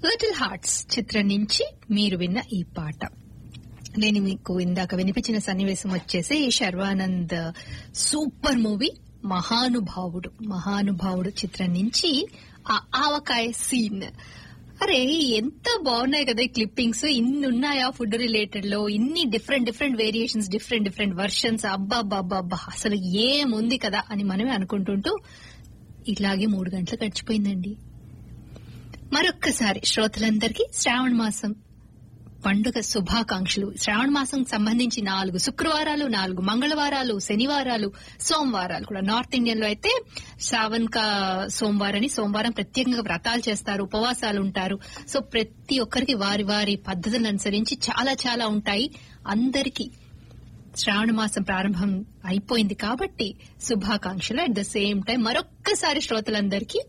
little hearts చిత్రం నుంచి మీరు విన్న ఈ పాట నేను మీకు ఇందాక వినిపించిన సన్నివేశం వచ్చేసి శర్వానంద్ సూపర్ మూవీ మహానుభావుడు మహానుభావుడు చిత్రం నుంచి ఆ ఆవకాయ సీన్ అరే ఎంత బాగున్నాయి కదా ఈ క్లిప్పింగ్స్ ఇన్ని ఉన్నాయా ఫుడ్ రిలేటెడ్ లో ఇన్ని different different variations different different versions అబ్బా అబ్బా అబ్బా అసలు ఏముంది కదా అని మనమే అనుకుంటుంటూ ఇలాగే మూడు గంటలు గడిచిపోయిందండి మరొక్కసారి శ్రోతలందరికీ శ్రావణ మాసం పండుగ శుభాకాంక్షలు శ్రావణ మాసం సంబంధించి నాలుగు శుక్రవారాలు నాలుగు మంగళవారాలు శనివారాలు సోమవారాలు కూడా నార్త్ ఇండియన్ లో అయితే శ్రావణ్ కా సోమవారం సోమవారం ప్రత్యేకంగా వ్రతాలు చేస్తారు ఉపవాసాలు ఉంటారు సో ప్రతి ఒక్కరికి వారి వారి పద్ధతులను అనుసరించి చాలా చాలా ఉంటాయి అందరికీ శ్రావణ మాసం ప్రారంభం అయిపోయింది కాబట్టి శుభాకాంక్షలు అట్ ద సేమ్ టైం మరొక్కసారి శ్రోతలందరికీ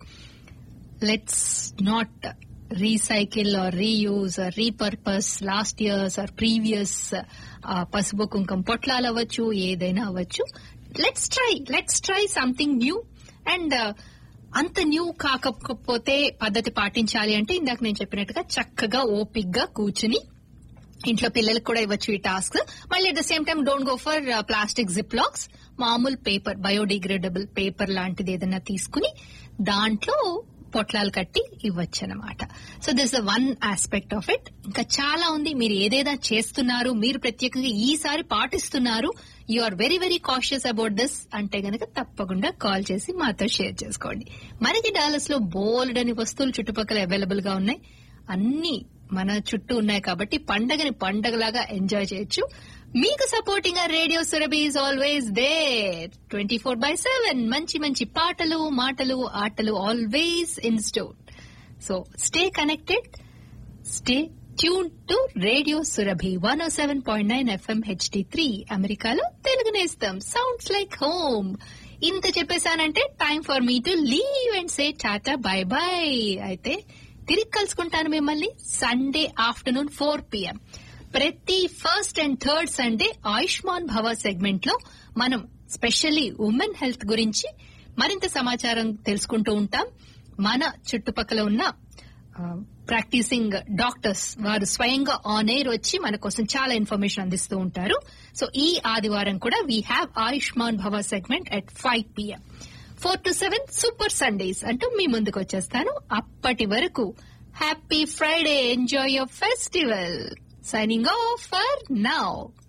let's not recycle or reuse or repurpose last years or previous పసుపు కుంకం పొట్లాలు అవ్వచ్చు ఏదైనా అవ్వచ్చు let's try let's try something new and అంత న్యూ కాకపోతే పద్ధతి పాటించాలి అంటే ఇందాక నేను చెప్పినట్టుగా చక్కగా ఓపిక్ గా కూర్చుని ఇంట్లో పిల్లలకు కూడా ఇవ్వచ్చు ఈ టాస్క్ మళ్ళీ at the same time don't go for plastic zip locks మామూలు పేపర్ బయోడిగ్రేడబుల్ పేపర్ లాంటిది ఏదైనా తీసుకుని దాంట్లో పొట్లాలు కట్టి ఇవ్వచ్చు అనమాట so this the one aspect of it ఇంకా చాలా ఉంది మీరు ఏదేదా చేస్తున్నారు మీరు ప్రత్యేకంగా ఈసారి పాటిస్తున్నారు you are very very cautious about this అంటే గనక తప్పకుండా కాల్ చేసి మాతో షేర్ చేసుకోండి మనకి డాలస్ లో బోల్డ్ అని వస్తువులు చుట్టుపక్కల అవైలబుల్ గా ఉన్నాయి అన్ని మన చుట్టూ ఉన్నాయి కాబట్టి పండగని పండగలాగా ఎంజాయ్ చేయొచ్చు మీకు సపోర్టింగ్ ఆ radio Surabhi is always the twenty four by seven మంచి మంచి పాటలు మాటలు ఆటలు always in store so stay connected stay tuned to radio Surabhi one O seven point nine FM HD three అమెరికాలో తెలుగు నేస్తాం సౌండ్స్ లైక్ హోమ్ ఇంత చెప్పేశానంటే time for me to leave and say tata bye bye అయితే తిరిగి కలుసుకుంటాను మిమ్మల్ని Sunday afternoon four PM ప్రతి first and third Sunday Ayushman Bhava segment లో మనం స్పెషల్లీ ఉమెన్ హెల్త్ గురించి మరింత సమాచారం తెలుసుకుంటూ ఉంటాం మన చుట్టుపక్కల ఉన్న ప్రాక్టీసింగ్ డాక్టర్స్ వారు స్వయంగా ఆన్ ఎయిర్ వచ్చి మన కోసం చాలా ఇన్ఫర్మేషన్ అందిస్తూ ఉంటారు సో ఈ ఆదివారం కూడా we have Ayushman Bhava segment at five PM four to seven super Sundays అంటూ మీ ముందుకు వచ్చేస్తాను అప్పటి వరకు happy Friday enjoy your festival signing off for now